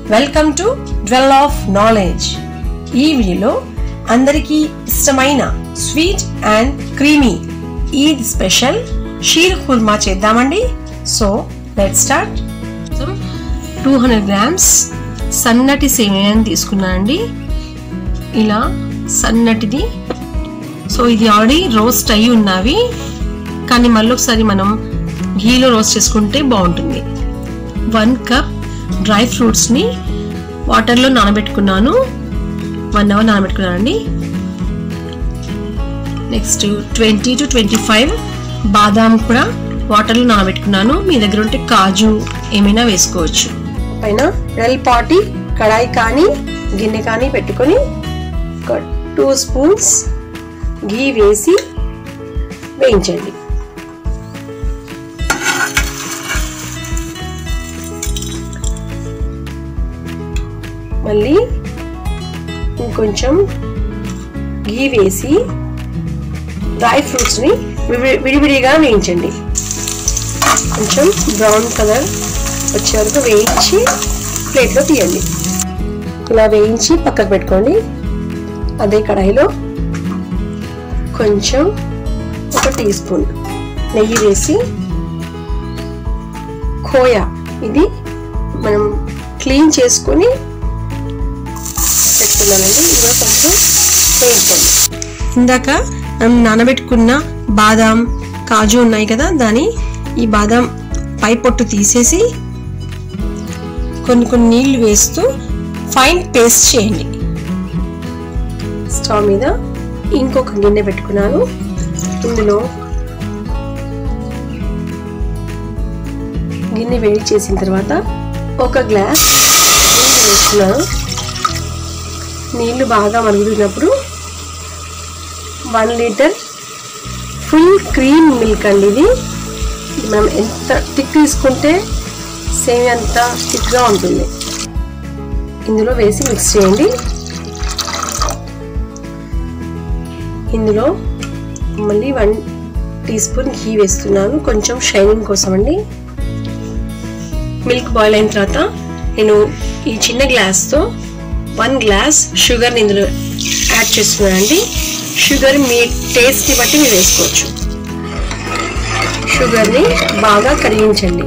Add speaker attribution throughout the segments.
Speaker 1: welcome to dwell of knowledge ఈ వీడియోలో అందరికీ ఇష్టమైన sweet and creamy Eid special sheer khurma చేద్దామండి so let start two hundred grams సన్నటి సేమియాని తీసుకున్నానండి ఇలా సన్నటిది సో ఇది ఆల్రెడీ రోస్ట్ అయి ఉన్నవి కానీ మళ్ళీ ఒకసారి మనం ఘీలో రోస్ట్ చేసుకుంటే బాగుంటుంది వన్ కప్ డ్రై ఫ్రూట్స్ని వాటర్లో నానబెట్టుకున్నాను వన్ అవర్ నానబెట్టుకున్నానండి next twenty to twenty five బాదాం కూడా వాటర్లో నానబెట్టుకున్నాను మీ దగ్గర ఉంటే కాజు ఏమైనా వేసుకోవచ్చు పైన పాటి కడాయి కానీ గిన్నె కానీ పెట్టుకొని ఒక టూ స్పూన్స్ ఘీ వేసి వేయించండి మళ్ళీ ఇంకొంచెం ఘీ వేసి డ్రై ఫ్రూట్స్ని విడివిడిగా వేయించండి కొంచెం బ్రౌన్ కలర్ వచ్చే వరకు వేయించి ప్లేట్లో తీయండి ఇలా వేయించి పక్కకు పెట్టుకోండి అదే కడాయిలో కొంచెం ఒక టీ స్పూన్ నెయ్యి వేసి కోయా ఇది మనం క్లీన్ చేసుకొని పెట్టుకున్నానండి ఇది కూడా కొంచెం వేయించండి ఇందాక మనం నానబెట్టుకున్న బాదాం కాజు ఉన్నాయి కదా దాని ఈ బాదాం పై పొట్టు తీసేసి కొన్ని కొన్ని నీళ్లు వేస్తూ ఫైన్ పేస్ట్ చేయండి స్టవ్ మీద ఇంకొక గిన్నె పెట్టుకున్నాను ఇందులో గిన్నె వేడి చేసిన తర్వాత ఒక గ్లాస్ నీళ్ళు వేసుకున్నాను నీళ్లు బాగా మరుగుతున్నప్పుడు one litre full cream milk అండి ఇది మనం ఎంత థిక్ తీసుకుంటే సేమ్ అంత థిక్గా ఉంటుంది ఇందులో వేసి మిక్స్ చేయండి ఇందులో మళ్ళీ వన్ టీ స్పూన్ ఘీ వేస్తున్నాను కొంచెం షైనింగ్ కోసం అండి మిల్క్ బాయిల్ అయిన తర్వాత నేను ఈ చిన్న గ్లాస్తో వన్ గ్లాస్ షుగర్ని ఇందులో యాడ్ చేస్తున్నానండి షుగర్ మీ టేస్ట్ని బట్టి మీరు వేసుకోవచ్చు షుగర్ని బాగా కరిగించండి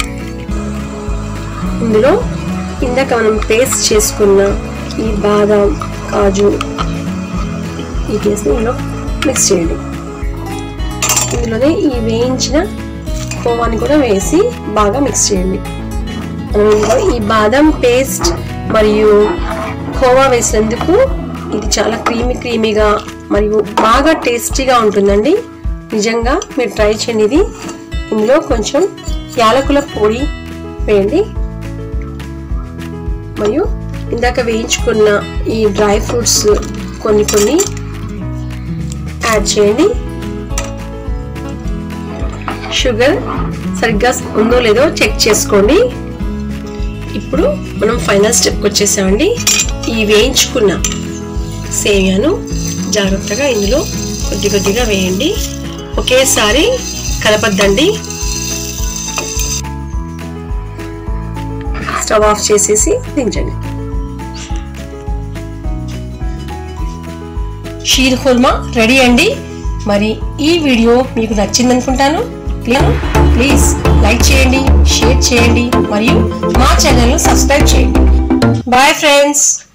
Speaker 1: ఇందులో ఇందాక మనం పేస్ట్ చేసుకున్న ఈ బాదాం కాజు ఈ పేస్ట్ని ఇందులో మిక్స్ చేయండి ఇందులోనే ఈ వేయించిన కోవాని కూడా వేసి బాగా మిక్స్ చేయండి మనం ఇందులో ఈ బాదం పేస్ట్ మరియు కోవా వేసినందుకు ఇది చాలా క్రీమీ క్రీమీగా మరియు బాగా టేస్టీగా ఉంటుందండి నిజంగా మీరు ట్రై చేయండి ఇది ఇందులో కొంచెం యాలకుల పొడి వేయండి మరియు ఇందాక వేయించుకున్న ఈ డ్రై ఫ్రూట్స్ కొన్ని కొన్ని యాడ్ చేయండి షుగర్ సరిగ్గా ఉందో లేదో చెక్ చేసుకోండి ఇప్పుడు మనం ఫైనల్ స్టెప్కి వచ్చేసామండి ఈ వేయించుకున్న సేమియాను జాగ్రత్తగా ఇందులో కొద్ది కొద్దిగా వేయండి ఒకేసారి కలపద్దండి స్టవ్ ఆఫ్ చేసేసి దించండి షీర్ హోల్మా రెడీ అండి మరి ఈ వీడియో మీకు నచ్చింది అనుకుంటాను ప్లీజ్ లైక్ చేయండి షేర్ చేయండి మరియు మా ఛానల్ను సబ్స్క్రైబ్ చేయండి బాయ్ ఫ్రెండ్స్